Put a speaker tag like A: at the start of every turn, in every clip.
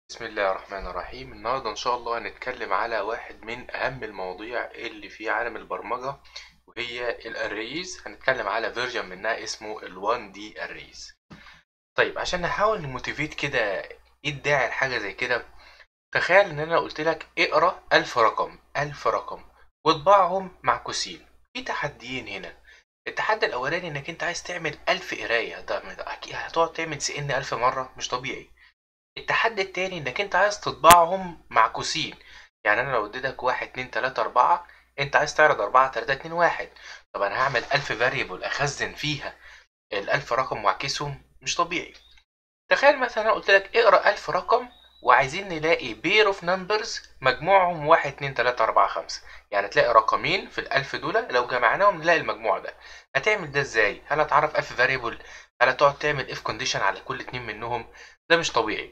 A: بسم الله الرحمن الرحيم النهاردة إن شاء الله هنتكلم على واحد من أهم المواضيع اللي في عالم البرمجة وهي الأريز هنتكلم على فيرجن منها اسمه ال 1 دي أريز طيب عشان نحاول نموتيفيت كده ايه الداعي لحاجة زي كده تخيل إن أنا قلت لك اقرأ ألف رقم ألف رقم واطبعهم معكوسين في تحديين هنا التحدي الأولاني إنك أنت عايز تعمل ألف قراية ده ده أكيد هتقعد تعمل سي إن ألف مرة مش طبيعي التحدي التاني انك انت عايز تطبعهم معكوسين يعني انا لو اديتك واحد اتنين تلاتة اربعة انت عايز تعرض اربعة تلاتة اتنين واحد طب انا هعمل الف فاريبل اخزن فيها الالف رقم واعكسهم مش طبيعي تخيل مثلا انا قلت لك اقرا الف رقم وعايزين نلاقي بير اوف نمبرز مجموعهم واحد اتنين تلاتة اربعة خمسة يعني تلاقي رقمين في الالف دول لو جمعناهم نلاقي المجموع ده هتعمل ده ازاي هل هتعرف الف فاريبل هل هتقعد تعمل اف كونديشن على كل اتنين منهم ده مش طبيعي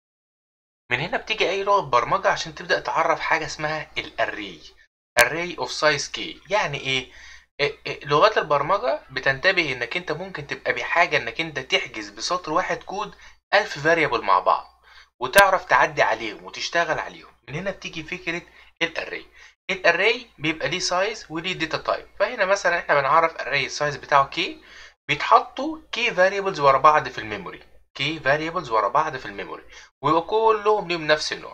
A: من هنا بتيجي اي لغه برمجه عشان تبدا تعرف حاجه اسمها الاري array of size k يعني ايه إيه- إيه، لغات البرمجه بتنتبه انك انت ممكن تبقى بحاجه انك انت تحجز بسطر واحد كود ألف فاريبل مع بعض وتعرف تعدي عليهم وتشتغل عليهم من هنا بتيجي فكره الاري الاري بيبقى ليه سايز وليه داتا تايب فهنا مثلا احنا بنعرف array السايز بتاعه k بيتحطوا كي فاريبلز ورا بعض في الميموري كي فاريبلز ورا بعض في الميموري ويبقى كلهم ليهم نفس النوع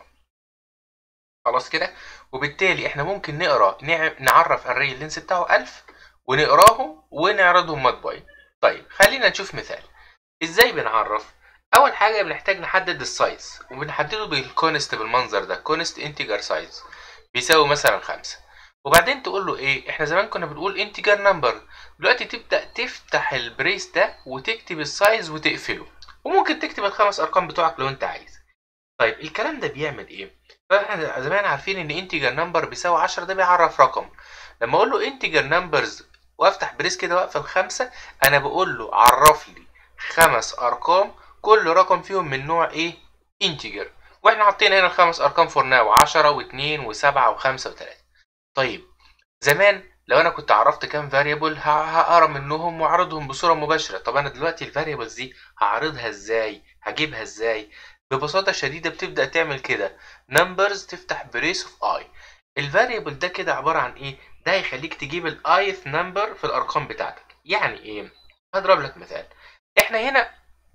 A: خلاص كده وبالتالي احنا ممكن نقرا نع- نعرف الري اللينس بتاعه 1000 ونقراهم ونعرضهم مطبوعين طيب خلينا نشوف مثال ازاي بنعرف اول حاجه بنحتاج نحدد السايز وبنحدده بالكونست بالمنظر ده كونست انتجر سايز بيساوي مثلا خمسة وبعدين تقول له ايه احنا زمان كنا بنقول انتجر نمبر دلوقتي تبدا تفتح البريس ده وتكتب السايز وتقفله وممكن تكتب الخمس ارقام بتوعك لو انت عايز طيب الكلام ده بيعمل ايه فاحنا زمان عارفين ان انتجر نمبر بيساوي 10 ده بيعرف رقم لما اقول له انتجر نمبرز وافتح بريس كده واقفل خمسة انا بقول له عرف لي خمس ارقام كل رقم فيهم من نوع ايه انتجر واحنا حاطين هنا الخمس ارقام فور ناو 10 و2 و7 و5 و3 طيب زمان لو انا كنت عرفت كام فاريبل هقرا منهم واعرضهم بصوره مباشره طب انا دلوقتي الفاريبلز دي هعرضها ازاي هجيبها ازاي ببساطه شديده بتبدا تعمل كده نمبرز تفتح بريس اوف اي الفاريبل ده كده عباره عن ايه ده هيخليك تجيب الايث نمبر في الارقام بتاعتك يعني ايه هضرب لك مثال احنا هنا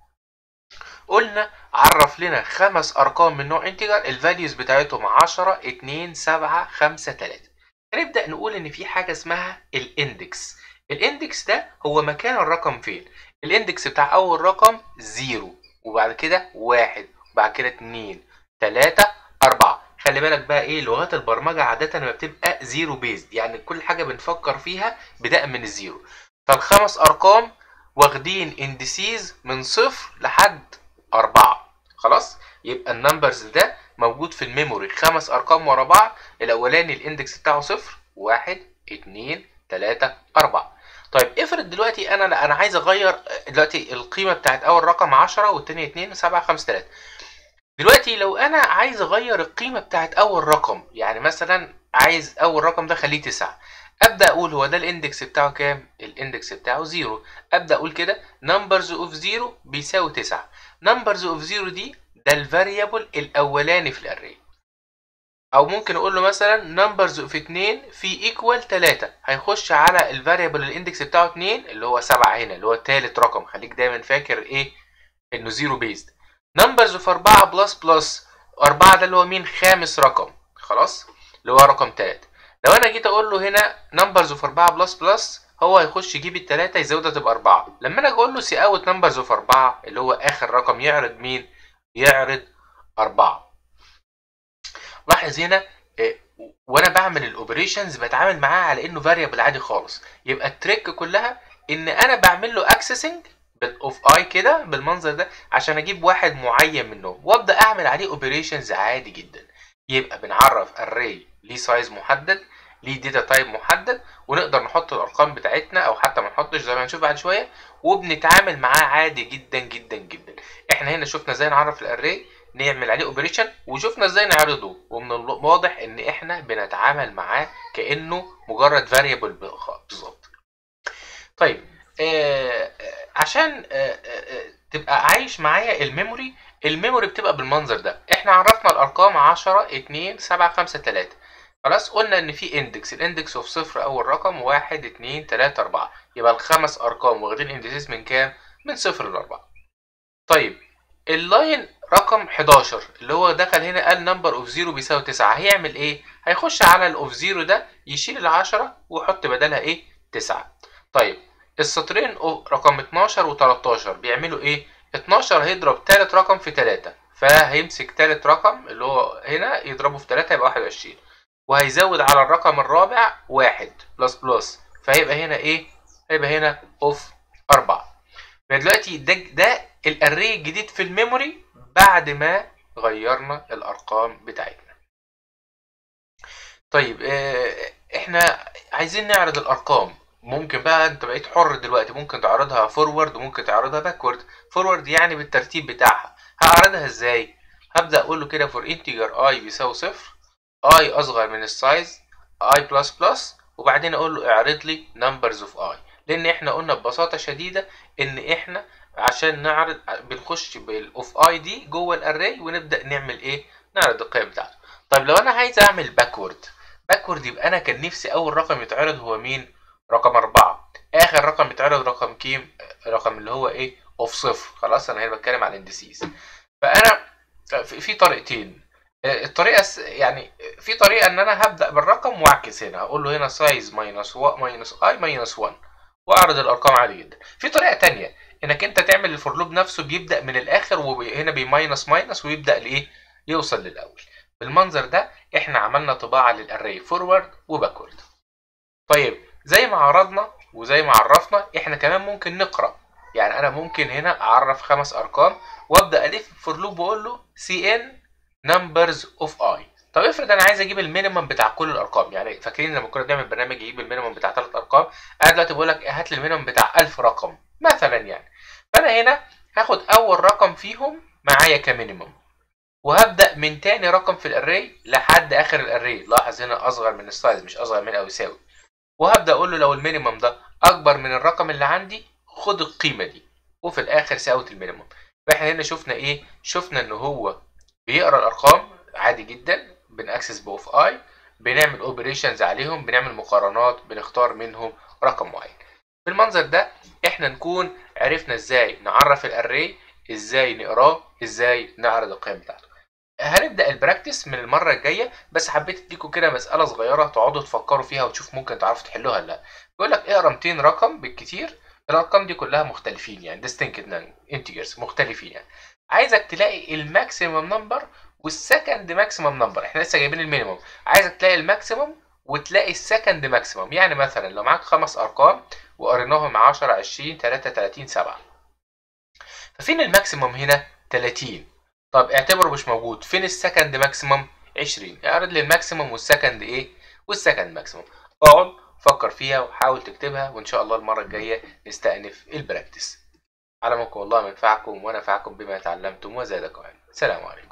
A: قلنا عرف لنا خمس ارقام من نوع انتجر الفاليوز بتاعتهم 10 2 7 5 3 هنبدا نقول ان في حاجه اسمها الاندكس الاندكس ده هو مكان الرقم فين الاندكس بتاع اول رقم زيرو وبعد كده واحد وبعد كده اتنين تلاتة أربعة خلي بالك بقى ايه لغات البرمجة عادة لما بتبقى زيرو بيزد يعني كل حاجة بنفكر فيها بدأ من الزيرو فالخمس أرقام واخدين اندسيز من صفر لحد أربعة خلاص يبقى النمبرز ده موجود في الميموري خمس أرقام ورا بعض الأولاني الاندكس بتاعه صفر واحد اتنين تلاتة أربعة طيب افرض دلوقتي انا لا انا عايز اغير دلوقتي القيمه بتاعت اول رقم 10 والتاني 2 7 5 3 دلوقتي لو انا عايز اغير القيمه بتاعت اول رقم يعني مثلا عايز اول رقم ده خليه 9 ابدا اقول هو ده الاندكس بتاعه كام الاندكس بتاعه 0 ابدا اقول كده numbers اوف 0 بيساوي 9 numbers اوف 0 دي ده الفاريبل الاولاني في الاري او ممكن اقول له مثلا numbers اوف 2 في ايكوال 3 هيخش على الفاريبل الاندكس بتاعه 2 اللي هو 7 هنا اللي هو تالت رقم خليك دايما فاكر ايه انه زيرو بيزد numbers اوف 4 بلس بلس 4 ده اللي هو مين خامس رقم خلاص اللي هو رقم 3 لو انا جيت اقول له هنا numbers اوف 4 بلس بلس هو هيخش يجيب التلاتة يزودها تبقى 4 لما انا اقول له سي اوت numbers اوف 4 اللي هو اخر رقم يعرض مين يعرض 4 لاحظ هنا إيه، وانا بعمل الاوبريشنز بتعامل معاه على انه فاريبل عادي خالص يبقى التريك كلها ان انا بعمل له اكسسنج اوف اي كده بالمنظر ده عشان اجيب واحد معين منهم وابدا اعمل عليه اوبريشنز عادي جدا يبقى بنعرف array ليه سايز محدد ليه داتا تايب محدد ونقدر نحط الارقام بتاعتنا او حتى ما نحطش زي ما هنشوف بعد شويه وبنتعامل معاه عادي جدا جدا جدا احنا هنا شفنا ازاي نعرف الاري نعمل عليه اوبريشن وشفنا ازاي نعرضه ومن الواضح ان احنا بنتعامل معاه كانه مجرد فاريبل بالظبط طيب آه آه، عشان آه آه آه، تبقى عايش معايا الميموري الميموري بتبقى بالمنظر ده احنا عرفنا الارقام 10 2 7 5 3 خلاص قلنا ان في اندكس الاندكس اوف صفر اول رقم 1 2 3 4 يبقى الخمس ارقام واخدين اندكسز من كام من صفر ل 4 طيب اللاين رقم 11 اللي هو دخل هنا قال نمبر اوف زيرو بيساوي 9 هيعمل ايه هيخش على الاوف زيرو ده يشيل العشرة ويحط بدلها ايه 9 طيب السطرين رقم 12 و13 بيعملوا ايه 12 هيضرب تالت رقم في 3 فهيمسك تالت رقم اللي هو هنا يضربه في 3 يبقى 21 وهيزود على الرقم الرابع واحد بلس بلس فهيبقى هنا ايه هيبقى هنا اوف 4 فدلوقتي ده ده الاري الجديد في الميموري بعد ما غيرنا الارقام بتاعتنا طيب احنا عايزين نعرض الارقام ممكن بقى انت بقيت حر دلوقتي ممكن تعرضها فورورد وممكن تعرضها باكورد فورورد يعني بالترتيب بتاعها هعرضها ازاي هبدا اقول له كده فور انتجر اي بيساوي صفر اي اصغر من السايز اي بلس بلس وبعدين اقول له اعرض لي نمبرز اوف اي لان احنا قلنا ببساطه شديده ان احنا عشان نعرض بنخش بالاوف اي دي جوه الاري ونبدا نعمل ايه نعرض القيم بتاعته طيب لو انا عايز اعمل باكورد باكورد يبقى انا كان نفسي اول رقم يتعرض هو مين رقم أربعة آخر رقم يتعرض رقم كيم رقم اللي هو إيه أوف صفر خلاص أنا هنا بتكلم على الاندسيس فأنا في طريقتين الطريقة يعني في طريقة إن أنا هبدأ بالرقم وأعكس هنا هقول له هنا سايز ماينس ماينس أي ماينس 1 وأعرض الأرقام عادي جدا في طريقة تانية إنك أنت تعمل الفور لوب نفسه بيبدأ من الآخر وهنا بيماينس ماينس ويبدأ لإيه يوصل للأول بالمنظر ده إحنا عملنا طباعة للأري فورورد وباكورد طيب زي ما عرضنا وزي ما عرفنا احنا كمان ممكن نقرا يعني انا ممكن هنا اعرف خمس ارقام وابدا الف فور لوب واقول له سي ان نمبرز اوف اي طب افرض انا عايز اجيب المينيمم بتاع كل الارقام يعني فاكرين لما كنا بنعمل برنامج يجيب المينيمم بتاع ثلاث ارقام انا دلوقتي بقول لك هات لي المينيمم بتاع 1000 رقم مثلا يعني فانا هنا هاخد اول رقم فيهم معايا كمينيمم وهبدا من تاني رقم في الاري لحد اخر الاري لاحظ هنا اصغر من السايز مش اصغر من او يساوي وهبدا اقول له لو المينيمم ده اكبر من الرقم اللي عندي خد القيمه دي وفي الاخر ساوت المينيمم فاحنا هنا شفنا ايه شفنا ان هو بيقرا الارقام عادي جدا بنأكسس باوف اي بنعمل اوبريشنز عليهم بنعمل مقارنات بنختار منهم رقم معين بالمنظر ده احنا نكون عرفنا ازاي نعرف الاري ازاي نقراه ازاي نعرض القيم بتاعته هنبدا البراكتس من المره الجايه بس حبيت اديكم كده مساله صغيره تقعدوا تفكروا فيها وتشوف ممكن تعرفوا تحلوها ولا لا بيقول لك اقرا 200 رقم بالكتير الارقام دي كلها مختلفين يعني distinct integers مختلفين يعني عايزك تلاقي الماكسيمم نمبر والسكند ماكسيمم نمبر احنا لسه جايبين المينيمم عايزك تلاقي الماكسيمم وتلاقي السكند ماكسيمم يعني مثلا لو معاك خمس ارقام وقريناهم 10 20 3 30 7 ففين الماكسيمم هنا 30 طب اعتبره مش موجود فين السكند ماكسيمم 20 اعرض لي الماكسيمم والسكند ايه والسكند ماكسيمم اقعد فكر فيها وحاول تكتبها وان شاء الله المره الجايه نستأنف البراكتس علمكم الله منفعكم ونفعكم بما تعلمتم وزادكم علما سلام عليكم